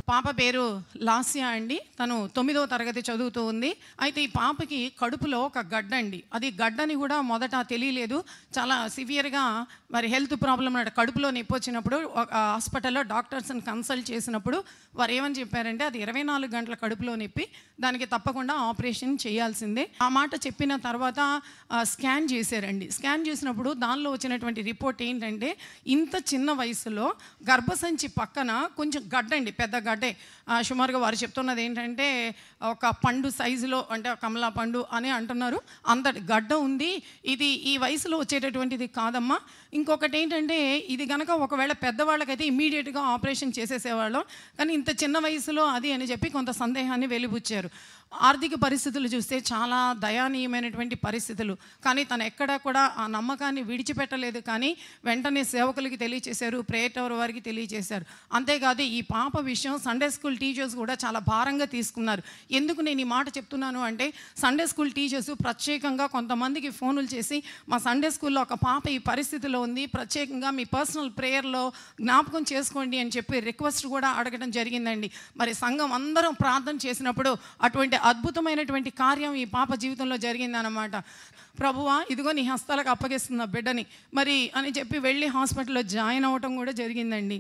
పాప పేరు లాస్యా అండి తను తొమ్మిదవ తరగతి చదువుతూ ఉంది అయితే ఈ పాపకి కడుపులో ఒక గడ్డ అండి అది గడ్డని కూడా మొదట తెలియలేదు చాలా సివియర్గా మరి హెల్త్ ప్రాబ్లం అన్నట్టు కడుపులో నొప్పి వచ్చినప్పుడు ఒక హాస్పిటల్లో డాక్టర్స్ని కన్సల్ట్ చేసినప్పుడు వారు ఏమని చెప్పారంటే అది ఇరవై నాలుగు గంటల కడుపులో నొప్పి దానికి తప్పకుండా ఆపరేషన్ చేయాల్సిందే ఆ మాట చెప్పిన తర్వాత ఆ, స్కాన్ చేశారండి స్కాన్ చేసినప్పుడు దానిలో వచ్చినటువంటి రిపోర్ట్ ఏంటంటే ఇంత చిన్న వయసులో గర్భసంచి పక్కన కొంచెం గడ్డండి పెద్ద గడ్డే ఆ, సుమారుగా వారు చెప్తున్నది ఏంటంటే ఒక పండు సైజులో అంటే కమలా పండు అని అంటున్నారు అంతటి గడ్డ ఉంది ఇది ఈ వయసులో వచ్చేటటువంటిది కాదమ్మా ఇంకొకటి ఏంటంటే ఇది గనక ఒకవేళ పెద్దవాళ్ళకైతే ఇమీడియట్గా ఆపరేషన్ చేసేసేవాళ్ళం కానీ ఇంత చిన్న వయసులో అది అని చెప్పి కొంత సందేహాన్ని వెలిబుచ్చారు ఆర్థిక పరిస్థితులు చూస్తే చాలా దయానీయమైనటువంటి పరిస్థితులు కానీ తను ఎక్కడా కూడా ఆ నమ్మకాన్ని విడిచిపెట్టలేదు కానీ వెంటనే సేవకులకి తెలియచేశారు ప్రేయర్ వారికి తెలియచేశారు అంతేకాదు ఈ పాప విషయం సండే స్కూల్ టీచర్స్ కూడా చాలా భారంగా తీసుకున్నారు ఎందుకు నేను ఈ మాట చెప్తున్నాను అంటే సండే స్కూల్ టీచర్స్ ప్రత్యేకంగా కొంతమందికి ఫోనులు చేసి మా సండే స్కూల్లో ఒక పాప ఈ పరిస్థితిలో ఉంది ప్రత్యేకంగా మీ పర్సనల్ ప్రేయర్లో జ్ఞాపకం చేసుకోండి అని చెప్పి రిక్వెస్ట్ కూడా అడగడం జరిగిందండి మరి సంఘం అందరం ప్రార్థన చేసినప్పుడు అటువంటి అద్భుతమైనటువంటి కార్యం ఈ పాప జీవితంలో జరిగిందన్నమాట ప్రభువా ఇదిగో నీ హస్తాలకు అప్పగిస్తున్న బిడ్డని మరి అని చెప్పి వెళ్ళి హాస్పిటల్లో జాయిన్ అవ్వటం కూడా జరిగిందండి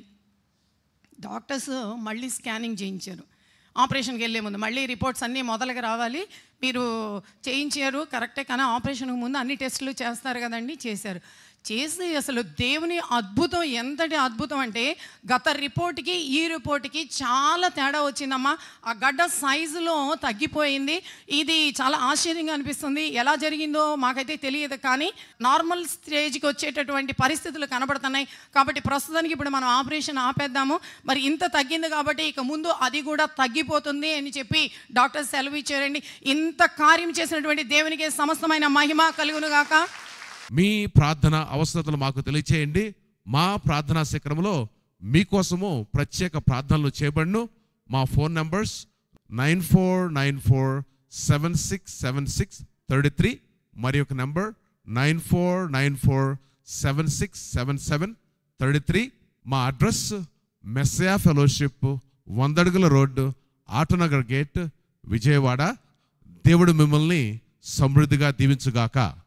డాక్టర్స్ మళ్ళీ స్కానింగ్ చేయించారు ఆపరేషన్కి వెళ్ళే ముందు మళ్ళీ రిపోర్ట్స్ అన్నీ మొదలుగా రావాలి మీరు చేయించారు కరెక్టే కానీ ఆపరేషన్కి ముందు అన్ని టెస్టులు చేస్తారు కదండి చేశారు చేసి అసలు దేవుని అద్భుతం ఎంతటి అద్భుతం అంటే గత రిపోర్ట్కి ఈ రిపోర్ట్కి చాలా తేడా వచ్చిందమ్మా ఆ గడ్డ సైజులో తగ్గిపోయింది ఇది చాలా ఆశ్చర్యంగా అనిపిస్తుంది ఎలా జరిగిందో మాకైతే తెలియదు కానీ నార్మల్ స్టేజ్కి వచ్చేటటువంటి పరిస్థితులు కనబడుతున్నాయి కాబట్టి ప్రస్తుతానికి ఇప్పుడు మనం ఆపరేషన్ ఆపేద్దాము మరి ఇంత తగ్గింది కాబట్టి ఇక ముందు అది కూడా తగ్గిపోతుంది అని చెప్పి డాక్టర్ సెలవు ఇచ్చారండి ఇంత కార్యం చేసినటువంటి దేవునికి సమస్తమైన మహిమ కలుగును గాక మీ ప్రార్థన అవసరతలు మాకు తెలియచేయండి మా ప్రార్థనా శిఖరంలో మీకోసము ప్రత్యేక ప్రార్థనలు చేయబడును మా phone numbers nine four nine four seven six seven six thirty three మరి ఒక number nine four nine four seven six seven seven thirty three మా అడ్రస్ మెస్సయా ఫెలోషిప్ వందడుగుల రోడ్డు ఆటోనగర్ గేట్ విజయవాడ దేవుడు మిమ్మల్ని సమృద్ధిగా దీవించుగాక